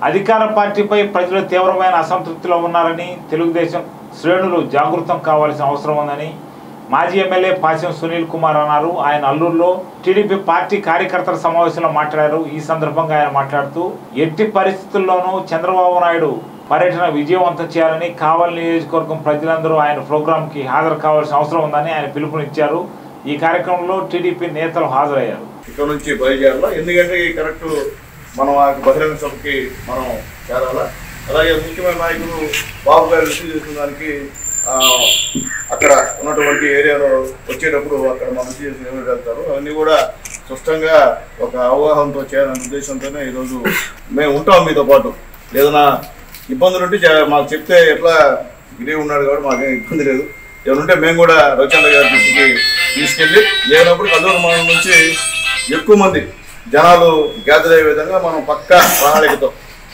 అధికార పార్టీపై ప్రజలు తీవ్రమైన అసంతృప్తిలో ఉన్నారని తెలుగుదేశం శ్రేణులు జాగృతం కావాల్సిన అవసరం ఉందని మాజీ ఎమ్మెల్యే పాశం సునీల్ కుమార్ అన్నారు ఆయన అల్లూరులో టీడీపీ పార్టీ కార్యకర్తల సమావేశంలో మాట్లాడారు ఈ సందర్భంగా ఆయన మాట్లాడుతూ ఎట్టి పరిస్థితుల్లోనూ చంద్రబాబు నాయుడు పర్యటన విజయవంతం చేయాలని కావలి నియోజకవర్గం ప్రజలందరూ ఆయన ప్రోగ్రాంకి హాజరు కావాల్సిన అవసరం ఉందని ఆయన పిలుపునిచ్చారు ఈ కార్యక్రమంలో టీడీపీ నేతలు హాజరయ్యారు ఇక్కడ నుంచి బయలుదేరాలా ఎందుకంటే ఈ కరెక్ట్ మనం ఆ బహిరంగ సభకి మనం చేరాలా అలాగే ముఖ్యమైన నాయకులు బాబు గారు రిసీవ్ చేసిన దానికి ఆ, అక్కడ ఉన్నటువంటి ఏరియాలో వచ్చేటప్పుడు అక్కడ మనం రిసీవ్ చేసిన ఎవరు వెళ్తారు అవన్నీ కూడా స్పష్టంగా ఒక అవగాహనతో చేయాలనే ఉద్దేశంతోనే ఈరోజు మేము ఉంటాం మీతో పాటు ఏదైనా ఇబ్బందులు ఉంటే చే- మాకు చెప్తే ఎట్లా ఇదే ఉన్నాడు కాబట్టి మాకేం ఇబ్బంది లేదు ఎవరుంటే మేము కూడా రవిచంద్ర గారి దృష్టికి తీసుకెళ్ళి లేనప్పుడు కల్లూరు మండలం నుంచి ఎక్కువ మంది జనాలు గ్యాదర్ అయ్యే విధంగా మనం పక్క ప్రణాళికతో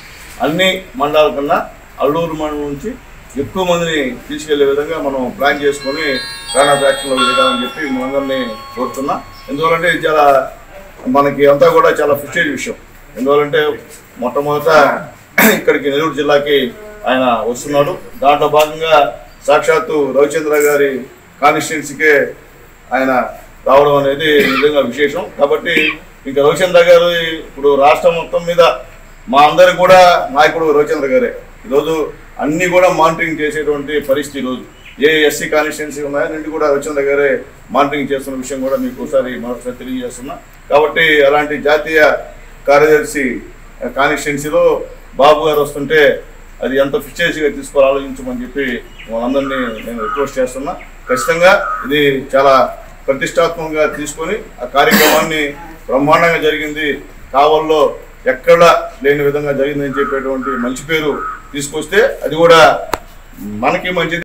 అన్ని మండలాల కన్నా అల్లూరు మండలం నుంచి ఎక్కువ మందిని తీసుకెళ్లే విధంగా మనం ప్లాన్ చేసుకొని ప్రాణ ఫ్యాక్షన్లో దిగాలని చెప్పి మనందరినీ కోరుతున్నా ఎందువల్లంటే ఇది చాలా మనకి అంతా కూడా చాలా ప్రిస్టేజ్ విషయం ఎందువల్లంటే మొట్టమొదట ఇక్కడికి నెల్లూరు జిల్లాకి ఆయన వస్తున్నాడు దాంట్లో భాగంగా సాక్షాత్తు రవిచంద్ర గారి కాన్స్టిట్యున్సీకే ఆయన రావడం అనేది నిజంగా విశేషం కాబట్టి ఇంకా రవిచంద్ర గారు ఇప్పుడు రాష్ట్రం మొత్తం మీద మా అందరి కూడా నాయకుడు రవిచంద్ర గారే ఈరోజు అన్ని కూడా మానిటరింగ్ చేసేటువంటి పరిస్థితి ఈరోజు ఏ ఎస్సీ కాన్స్టిట్యున్సీ ఉన్నాయో అన్నింటి కూడా రవిచంద్ర గారే మానిటరింగ్ చేస్తున్న విషయం కూడా మీకు ఒకసారి మరొకసారి తెలియజేస్తున్నా కాబట్టి అలాంటి జాతీయ కార్యదర్శి కాన్స్టిట్యున్సీలో బాబు గారు వస్తుంటే అది ఎంత ఫిక్చేసిగా తీసుకోవాలి ఆలోచించమని చెప్పి వాళ్ళందరినీ నేను రిక్వెస్ట్ చేస్తున్నా ఖచ్చితంగా ఇది చాలా ప్రతిష్టాత్మకంగా తీసుకొని ఆ కార్యక్రమాన్ని బ్రహ్మాండంగా జరిగింది కావల్లో ఎక్కడ లేని విధంగా జరిగిందని చెప్పేటువంటి మంచి పేరు తీసుకొస్తే అది కూడా మనకి మంచిది